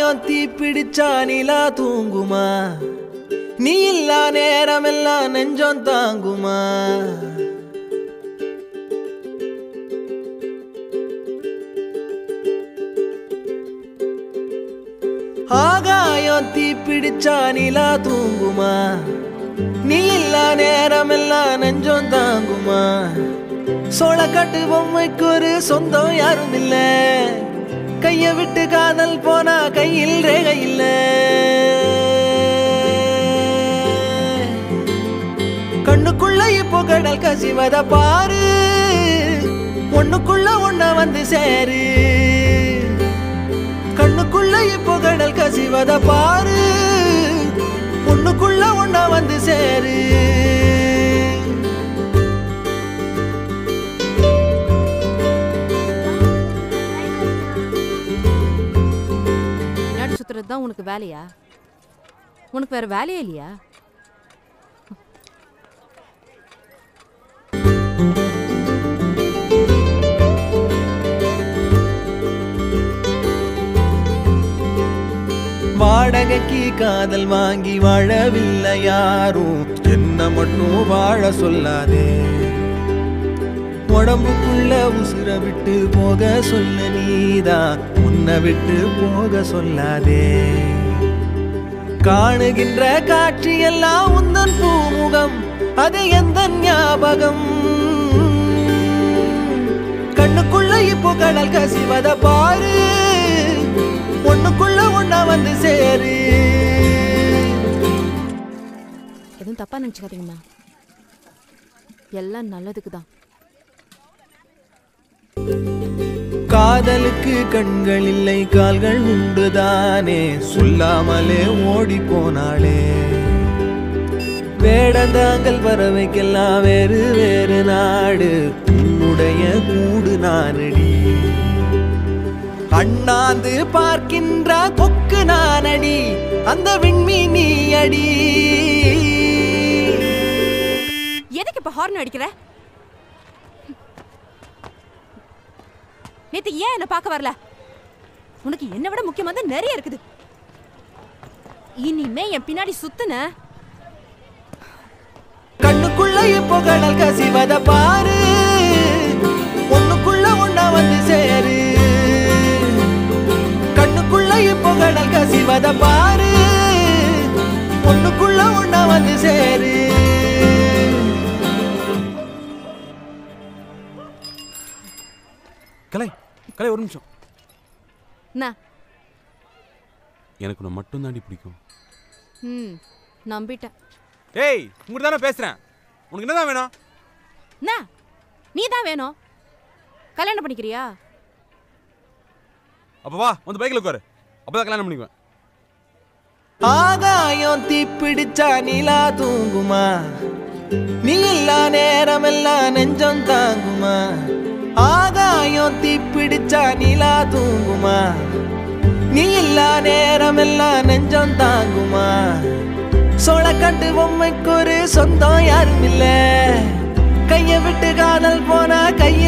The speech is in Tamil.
ஆகாயம் தீ பிடிச்சா நிலா தூங்குமா நீ இல்லா நேரமெல்லாம் நெஞ்சம் தாங்குமா ஆகாயம் தீ பிடிச்சா நிலா தூங்குமா நீ இல்லா நேரமெல்லாம் நெஞ்சம் தாங்குமா சோளக்காட்டு பொம்மைக்கு ஒரு சொந்தம் யாரும் இல்ல கைய விட்டு காதல் போனா கையில் ரேகை இல்ல கண்ணுக்குள்ள இப்போ கடல் கசிவத பாரு ஒண்ணுக்குள்ள ஒண்ண வந்து சேரு கண்ணுக்குள்ள இப்போ கடல் கசிவத பாரு ஒண்ணுக்குள்ள ஒண்ண வந்து சேரு பின்னாடி சுத்துறது தான் உனக்கு வேலையா உனக்கு வேற வேலையே இல்லையா வாடகைக்கு காதல் வாங்கி வாழவில்லை யாரும் என்ன மட்டும் வாழ சொல்லாதே உடம்புக்குள்ள உசுர விட்டு போக சொல்ல நீதான் உன்னை விட்டு போக சொல்லாதே காணுகின்ற காட்சி எல்லாம் உந்தன் பூமுகம் அது எந்த ஞாபகம் கண்ணுக்குள்ள இப்போ கடல் கசிவத பாரு ஒண்ணுக்குள்ள ஒண்ணா வந்து சேரு எதுவும் தப்பா நினச்சிக்காதீங்கண்ணா எல்லாம் நல்லதுக்கு தான் காதலுக்கு கண்கள் இல்லை கால்கள் உண்டுதானே சொல்லாமலே ஓடி போனாளே வேடந்தாங்கல் பறவைக்கெல்லாம் வேறு வேறு நாடு உன்னுடைய கூடு நானடி அண்ணாந்து பார்க்கின்ற கொக்கு நானடி அந்த விண்மீன் நீ அடி எதுக்கு இப்ப ஹார்ன் அடிக்கிற நேத்து ஏன் என்ன பார்க்க வரல உனக்கு என்ன விட முக்கியமானது நிறைய இருக்குது இனிமே என் பின்னாடி சுத்துன கண்ணுக்குள்ள இப்போ கடல் கசிவத பாரு ஒண்ணுக்குள்ள ஒண்ணா வந்து சேரு கண்ணுக்குள்ள இப்போ கடல் கசிவத பாரு ஒண்ணுக்குள்ள ஒண்ணா வந்து சேரு கலை கலை ஒரு நிமிஷம் என்ன எனக்கு உன்னை மட்டும் தாண்டி பிடிக்கும் ம் நம்பிட்டேன் ஏய் உங்கள்கிட்ட தானே பேசுகிறேன் உனக்கு என்னதான் வேணும் என்ன நீ தான் வேணும் கல்யாணம் பண்ணிக்கிறியா அப்போ வா வந்து பைக்கில் உட்காரு அப்போ தான் கல்யாணம் பண்ணிக்குவேன் ஆகாயம் தீப்பிடிச்சா நிலா தூங்குமா நீ இல்லா நேரமெல்லாம் நெஞ்சம் தாங்குமா ஆகாயம் தீப்பிடிச்சா நிலா தூங்குமா நீ இல்லா நேரமெல்லாம் நெஞ்சம் தாங்குமா சோளக்கட்டு பொம்மைக்கு ஒரு சொந்தம் யாரும் இல்ல கைய விட்டு காதல் போனா கையில்